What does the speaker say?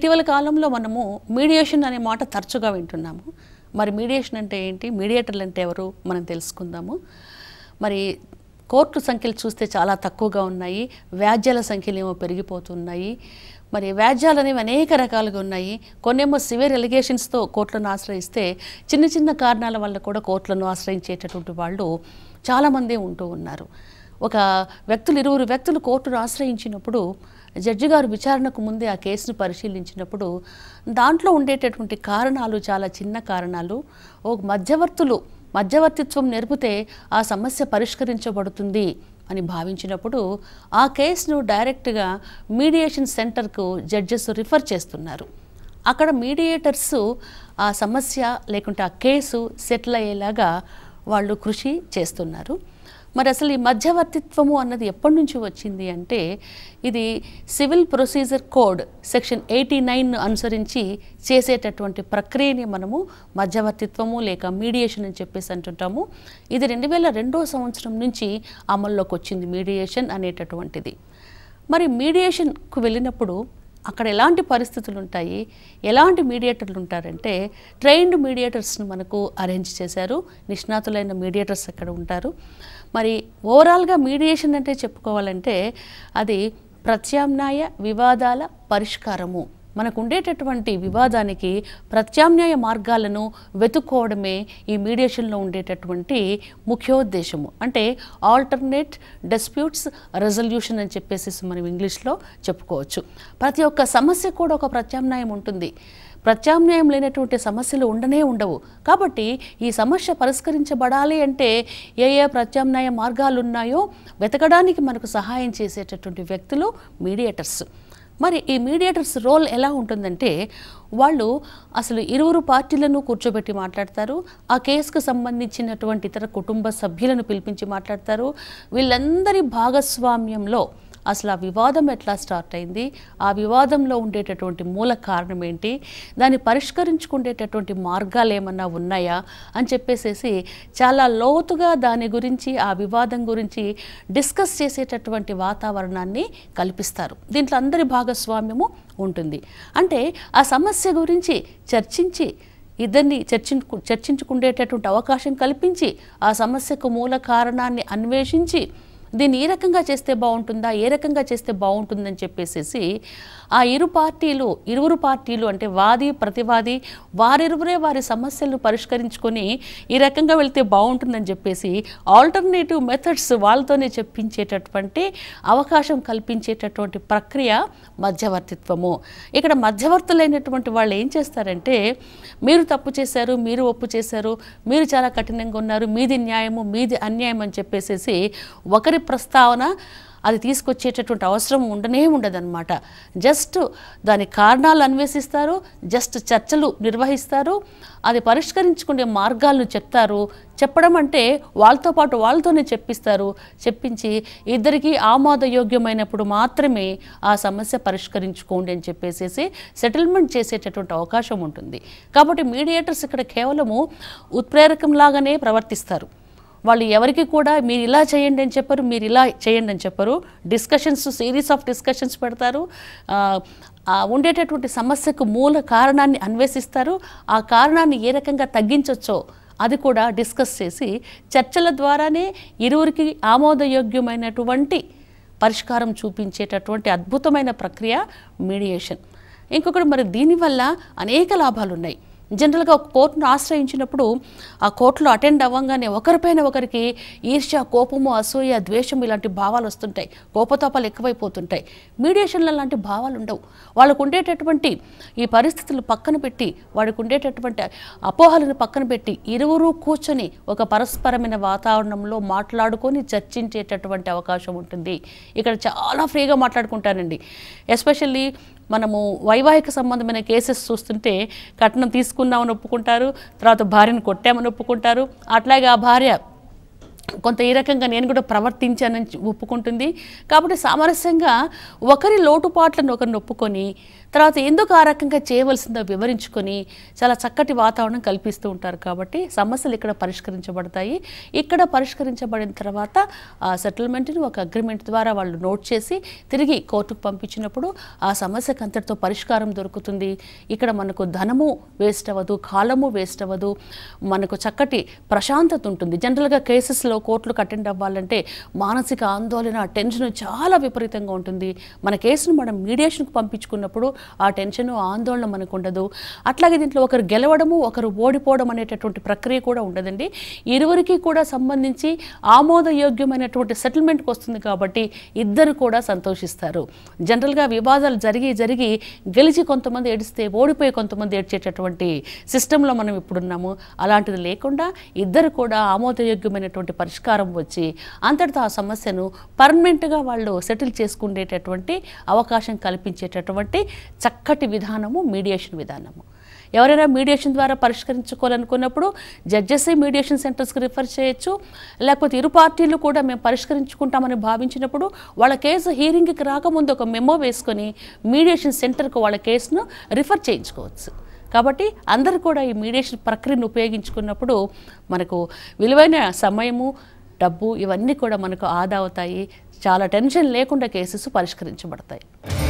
ఇటీవల కాలంలో మనము మీడియేషన్ అనే మాట తరచుగా వింటున్నాము మరి మీడియేషన్ అంటే ఏంటి మీడియేటర్లు అంటే ఎవరు మనం తెలుసుకుందాము మరి కోర్టు సంఖ్యలు చూస్తే చాలా తక్కువగా ఉన్నాయి వ్యాజ్యాల సంఖ్యలు ఏమో పెరిగిపోతున్నాయి మరి వ్యాజ్యాలు అనేవి అనేక రకాలుగా ఉన్నాయి కొన్నేమో సివియర్ ఎలిగేషన్స్తో కోర్టులను ఆశ్రయిస్తే చిన్న చిన్న కారణాల వల్ల కూడా కోర్టులను ఆశ్రయించేటటువంటి వాళ్ళు చాలామంది ఉంటూ ఉన్నారు ఒక వ్యక్తులు ఇరువురు వ్యక్తులు కోర్టును ఆశ్రయించినప్పుడు జడ్జి గారు విచారణకు ముందే ఆ కేసును పరిశీలించినప్పుడు దాంట్లో ఉండేటటువంటి కారణాలు చాలా చిన్న కారణాలు ఒక మధ్యవర్తులు మధ్యవర్తిత్వం నేర్పితే ఆ సమస్య పరిష్కరించబడుతుంది అని భావించినప్పుడు ఆ కేసును డైరెక్ట్గా మీడియేషన్ సెంటర్కు జడ్జెస్ రిఫర్ చేస్తున్నారు అక్కడ మీడియేటర్స్ ఆ సమస్య లేకుంటే ఆ కేసు సెటిల్ అయ్యేలాగా వాళ్ళు కృషి చేస్తున్నారు మరి అసలు ఈ మధ్యవర్తిత్వము అన్నది ఎప్పటి నుంచి వచ్చింది అంటే ఇది civil procedure code section eighty nine అనుసరించి చేసేటటువంటి ప్రక్రియని మనము మధ్యవర్తిత్వము లేక మీడియేషన్ అని చెప్పేసి అంటుంటాము ఇది రెండు వేల రెండో సంవత్సరం నుంచి అమల్లోకి వచ్చింది మీడియేషన్ అనేటటువంటిది మరి మీడియేషన్కు వెళ్ళినప్పుడు అక్కడ ఎలాంటి పరిస్థితులు ఉంటాయి ఎలాంటి మీడియేటర్లు ఉంటారంటే ట్రైన్డ్ మీడియేటర్స్ను మనకు అరేంజ్ చేశారు నిష్ణాతులైన మీడియేటర్స్ అక్కడ ఉంటారు మరి ఓవరాల్గా మీడియేషన్ అంటే చెప్పుకోవాలంటే అది ప్రత్యామ్నాయ వివాదాల పరిష్కారము మనకు ఉండేటటువంటి వివాదానికి ప్రత్యామ్నాయ మార్గాలను వెతుక్కోవడమే ఈ మీడియేషన్లో ఉండేటటువంటి ముఖ్యోద్దేశము అంటే ఆల్టర్నేట్ డిస్ప్యూట్స్ రెజల్యూషన్ అని చెప్పేసి మనం ఇంగ్లీష్లో చెప్పుకోవచ్చు ప్రతి ఒక్క సమస్య కూడా ఒక ప్రత్యామ్నాయం ఉంటుంది ప్రత్యామ్నాయం లేనటువంటి సమస్యలు ఉండనే ఉండవు కాబట్టి ఈ సమస్య పరిష్కరించబడాలి అంటే ఏ ఏ ప్రత్యామ్నాయ మార్గాలు ఉన్నాయో వెతకడానికి మనకు సహాయం చేసేటటువంటి వ్యక్తులు మీడియేటర్స్ మరి ఈ మీడియేటర్స్ రోల్ ఎలా ఉంటుందంటే వాళ్ళు అసలు ఇరువురు పార్టీలను కూర్చోబెట్టి మాట్లాడతారు ఆ కేసుకు సంబంధించినటువంటి ఇతర కుటుంబ సభ్యులను పిలిపించి మాట్లాడతారు వీళ్ళందరి భాగస్వామ్యంలో అసలు ఆ వివాదం ఎట్లా స్టార్ట్ అయింది ఆ వివాదంలో ఉండేటటువంటి మూల కారణం ఏంటి దాన్ని పరిష్కరించుకునేటటువంటి మార్గాలు ఏమన్నా ఉన్నాయా అని చెప్పేసేసి చాలా లోతుగా దాని గురించి ఆ వివాదం గురించి డిస్కస్ చేసేటటువంటి వాతావరణాన్ని కల్పిస్తారు దీంట్లో అందరి భాగస్వామ్యము ఉంటుంది అంటే ఆ సమస్య గురించి చర్చించి ఇద్దరిని చర్చించుకు చర్చించుకునేటటువంటి అవకాశం కల్పించి ఆ సమస్యకు మూల కారణాన్ని అన్వేషించి దీన్ని ఏ రకంగా చేస్తే బాగుంటుందా ఏ రకంగా చేస్తే బాగుంటుందని చెప్పేసేసి ఆ ఇరు పార్టీలు ఇరువురు పార్టీలు అంటే వాది ప్రతివాది వారిరువురే వారి సమస్యలను పరిష్కరించుకొని ఈ రకంగా వెళ్తే బాగుంటుందని చెప్పేసి ఆల్టర్నేటివ్ మెథడ్స్ వాళ్ళతోనే చెప్పించేటటువంటి అవకాశం కల్పించేటటువంటి ప్రక్రియ మధ్యవర్తిత్వము ఇక్కడ మధ్యవర్తులైనటువంటి వాళ్ళు ఏం చేస్తారంటే మీరు తప్పు చేశారు మీరు ఒప్పు చేశారు మీరు చాలా కఠినంగా ఉన్నారు మీది న్యాయము మీది అన్యాయం అని చెప్పేసేసి ఒకరి ప్రస్తావన అది తీసుకొచ్చేటటువంటి అవసరం ఉండనే ఉండదన్నమాట జస్ట్ దాని కారణాలు అన్వేషిస్తారు జస్ట్ చర్చలు నిర్వహిస్తారు అది పరిష్కరించుకునే మార్గాలను చెప్తారు చెప్పడం అంటే వాళ్ళతో పాటు వాళ్ళతోనే చెప్పిస్తారు చెప్పించి ఇద్దరికీ ఆమోదయోగ్యమైనప్పుడు మాత్రమే ఆ సమస్య పరిష్కరించుకోండి అని చెప్పేసేసి సెటిల్మెంట్ చేసేటటువంటి అవకాశం ఉంటుంది కాబట్టి మీడియేటర్స్ ఇక్కడ కేవలము ఉత్ప్రేరకంలాగానే ప్రవర్తిస్తారు వాళ్ళు ఎవరికి కూడా మీరు ఇలా చేయండి అని చెప్పరు మీరు ఇలా చేయండి అని చెప్పరు డిస్కషన్స్ సిరీస్ ఆఫ్ డిస్కషన్స్ పెడతారు ఆ, ఆ ఉండేటటువంటి సమస్యకు మూల కారణాన్ని అన్వేషిస్తారు ఆ కారణాన్ని ఏ రకంగా తగ్గించవచ్చో అది కూడా డిస్కస్ చేసి చర్చల ద్వారానే ఇరువురికి ఆమోదయోగ్యమైనటువంటి పరిష్కారం చూపించేటటువంటి అద్భుతమైన ప్రక్రియ మీడియేషన్ ఇంకొకటి మరి దీనివల్ల అనేక లాభాలు ఉన్నాయి జనరల్గా ఒక కోర్టును ఆశ్రయించినప్పుడు ఆ కోర్టులో అటెండ్ అవ్వగానే ఒకరిపైన ఒకరికి ఈర్ష్య కోపము అసూయ ద్వేషం ఇలాంటి భావాలు వస్తుంటాయి కోపతాపాలు ఎక్కువైపోతుంటాయి మీడియేషన్లో లాంటి భావాలు ఉండవు వాళ్ళకు ఉండేటటువంటి ఈ పరిస్థితులు పక్కన పెట్టి వాడికి ఉండేటటువంటి అపోహలను పక్కన పెట్టి ఇరువురు కూర్చొని ఒక పరస్పరమైన వాతావరణంలో మాట్లాడుకొని చర్చించేటటువంటి అవకాశం ఉంటుంది ఇక్కడ చాలా ఫ్రీగా మాట్లాడుకుంటారండి ఎస్పెషల్లీ మనము వైవాహిక సంబంధమైన కేసెస్ చూస్తుంటే కట్నం తీసుకున్నామని ఒప్పుకుంటారు తర్వాత భార్యను కొట్టామని ఒప్పుకుంటారు అట్లాగే ఆ భార్య కొంత ఈ రకంగా నేను కూడా ప్రవర్తించానని ఒప్పుకుంటుంది కాబట్టి సామరస్యంగా ఒకరి లోటుపాట్లను ఒకరిని ఒప్పుకొని తర్వాత ఎందుకు ఆ రకంగా చేయవలసిందో వివరించుకొని చాలా చక్కటి వాతావరణం కల్పిస్తూ ఉంటారు కాబట్టి సమస్యలు ఇక్కడ పరిష్కరించబడతాయి ఇక్కడ పరిష్కరించబడిన తర్వాత ఆ సెటిల్మెంట్ని ఒక అగ్రిమెంట్ ద్వారా వాళ్ళు నోట్ చేసి తిరిగి కోర్టుకు పంపించినప్పుడు ఆ సమస్యకు అంతటితో పరిష్కారం దొరుకుతుంది ఇక్కడ మనకు ధనము వేస్ట్ అవ్వదు కాలము వేస్ట్ అవ్వదు మనకు చక్కటి ప్రశాంతత ఉంటుంది జనరల్గా కేసెస్లో కోర్టులకు అటెండ్ అవ్వాలంటే మానసిక ఆందోళన టెన్షన్ చాలా విపరీతంగా ఉంటుంది మన కేసును మనం మీడియేషన్కి పంపించుకున్నప్పుడు ఆ టెన్షన్ ఆందోళన మనకు ఉండదు అట్లాగే దీంట్లో ఒకరు గెలవడము ఒకరు ఓడిపోవడం అనేటటువంటి ప్రక్రియ కూడా ఉండదండి ఇరువురికి కూడా సంబంధించి ఆమోదయోగ్యమైనటువంటి సెటిల్మెంట్కి వస్తుంది కాబట్టి ఇద్దరు కూడా సంతోషిస్తారు జనరల్గా వివాదాలు జరిగి జరిగి గెలిచి కొంతమంది ఏడిస్తే ఓడిపోయి కొంతమంది ఏడ్చేటటువంటి సిస్టంలో మనం ఇప్పుడున్నాము అలాంటిది లేకుండా ఇద్దరు కూడా ఆమోదయోగ్యమైనటువంటి పరిష్కారం వచ్చి అంతటితో ఆ సమస్యను పర్మనెంట్గా వాళ్ళు సెటిల్ చేసుకునేటటువంటి అవకాశం కల్పించేటటువంటి చక్కటి విధానము మీడియేషన్ విధానము ఎవరైనా మీడియేషన్ ద్వారా పరిష్కరించుకోవాలనుకున్నప్పుడు జడ్జెస్ మీడియేషన్ సెంటర్స్కి రిఫర్ చేయొచ్చు లేకపోతే ఇరు పార్టీలు కూడా మేము పరిష్కరించుకుంటామని భావించినప్పుడు వాళ్ళ కేసు హీరింగ్కి రాకముందు ఒక మెమో వేసుకొని మీడియేషన్ సెంటర్కు వాళ్ళ కేసును రిఫర్ చేయించుకోవచ్చు కాబట్టి అందరూ కూడా ఈ మీడియేషన్ ప్రక్రియను ఉపయోగించుకున్నప్పుడు మనకు విలువైన సమయము డబ్బు ఇవన్నీ కూడా మనకు ఆదా అవుతాయి చాలా టెన్షన్ లేకుండా కేసెస్ పరిష్కరించబడతాయి